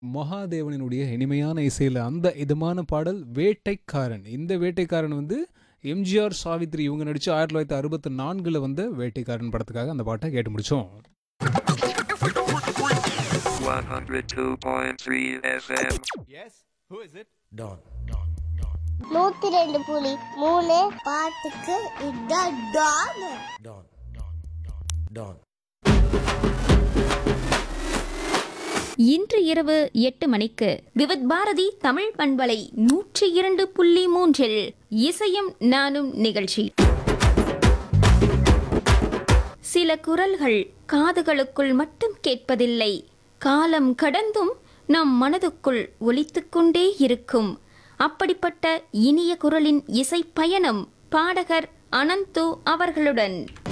மகாதேவனினுடைய இனிமையான இசையில் அந்த இதமான பாடல் வேட்டைக்காரன் இந்த வேட்டைக்காரன் வந்து எம்ஜிஆர் சாவித்ரி இவங்க நடிச்சு ஆயிரத்தி தொள்ளாயிரத்தி அறுபத்தி நான்கில் வந்த வேட்டைக்காரன் படத்துக்காக அந்த பாட்டை கேட்டு முடிச்சோம் 102.3 FM. Don. நூத்தி ரெண்டு புலி மூணு பாட்டுக்கு இதான் டான் Don. Don. இன்று இரவு எட்டு மணிக்கு விவித் பாரதி தமிழ் பண்பலை நூற்றி இரண்டு புள்ளி மூன்றில் இசையும் நானும் நிகழ்ச்சி சில குரல்கள் காதுகளுக்குள் மட்டும் கேட்பதில்லை காலம் கடந்தும் நம் மனதுக்குள் ஒலித்துக் கொண்டே இருக்கும் அப்படிப்பட்ட இனிய குரலின் இசை பயணம் பாடகர் அனந்து அவர்களுடன்